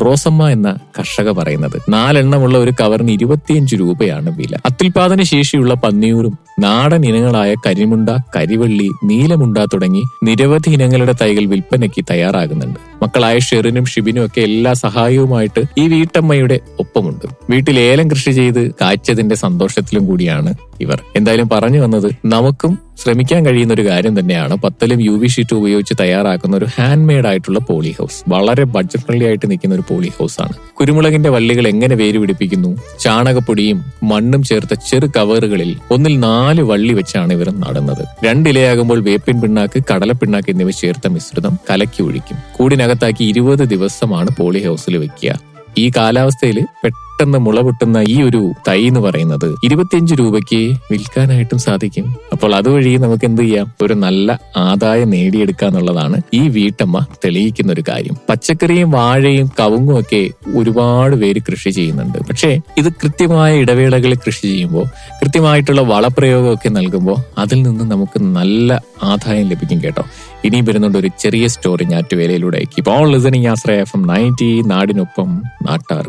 റോസമ്മ എന്ന കർഷക പറയുന്നത് നാലെണ്ണമുള്ള ഒരു കവറിന് ഇരുപത്തിയഞ്ച് രൂപയാണ് വില അത്യുൽപാദന ശേഷിയുള്ള പന്നിയൂറും നാടൻ ഇനങ്ങളായ കരിമുണ്ട കരിവള്ളി നീലമുണ്ട തുടങ്ങി നിരവധി ഇനങ്ങളുടെ തൈകൾ വിൽപ്പനയ്ക്ക് തയ്യാറാകുന്നുണ്ട് മക്കളായ ഷെറിനും ഷിബിനും ഒക്കെ എല്ലാ സഹായവുമായിട്ട് ഈ വീട്ടമ്മയുടെ ഒപ്പമുണ്ട് വീട്ടിൽ ഏലം കൃഷി ചെയ്ത് കായ്ച്ചതിന്റെ സന്തോഷത്തിലും കൂടിയാണ് ഇവർ എന്തായാലും പറഞ്ഞു വന്നത് നമുക്കും ശ്രമിക്കാൻ കഴിയുന്ന ഒരു കാര്യം തന്നെയാണ് പത്തലും യു വി ഷീറ്റ് ഉപയോഗിച്ച് തയ്യാറാക്കുന്ന ഒരു ഹാൻഡ് മെയ്ഡ് ആയിട്ടുള്ള പോളി ഹൗസ് വളരെ ബഡ്ജറ്റ് ഫ്രണ്ട്ലി ആയിട്ട് നിൽക്കുന്ന ഒരു പോളി ഹൗസ് ആണ് കുരുമുളകിന്റെ വള്ളികൾ എങ്ങനെ വേര് പിടിപ്പിക്കുന്നു ചാണകപ്പൊടിയും മണ്ണും ചേർത്ത ചെറു കവറുകളിൽ ഒന്നിൽ നാല് വള്ളി വെച്ചാണ് ഇവർ നടുന്നത് രണ്ടിലയാകുമ്പോൾ വേപ്പിൻ പിണ്ണാക്ക് കടലപ്പിണ്ണാക്ക് എന്നിവ ചേർത്ത മിശ്രിതം കലക്കി ഒഴിക്കും കൂടിനകത്താക്കി ഇരുപത് ദിവസമാണ് പോളി ഹൗസിൽ വെക്കുക ഈ കാലാവസ്ഥയിൽ പെട്ടെന്ന് മുള പൊട്ടുന്ന ഈ ഒരു തൈ എന്ന് പറയുന്നത് ഇരുപത്തിയഞ്ച് രൂപയ്ക്ക് വിൽക്കാനായിട്ടും സാധിക്കും അപ്പോൾ അതുവഴി നമുക്ക് എന്ത് ചെയ്യാം ഒരു നല്ല ആദായം നേടിയെടുക്കുക എന്നുള്ളതാണ് ഈ വീട്ടമ്മ തെളിയിക്കുന്ന ഒരു കാര്യം പച്ചക്കറിയും വാഴയും കവുങ്ങും ഒക്കെ ഒരുപാട് പേര് കൃഷി ചെയ്യുന്നുണ്ട് പക്ഷേ ഇത് കൃത്യമായ ഇടവേളകളിൽ കൃഷി ചെയ്യുമ്പോൾ കൃത്യമായിട്ടുള്ള വളപ്രയോഗമൊക്കെ നൽകുമ്പോൾ അതിൽ നിന്ന് നമുക്ക് നല്ല ആദായം ലഭിക്കും കേട്ടോ ഇനിയും വരുന്നുണ്ട് ഒരു ചെറിയ സ്റ്റോറി ഞാറ്റുവേലയിലൂടെ keep on listening Ashraya F M ninety നാടിനൊപ്പം നാട്ടാർ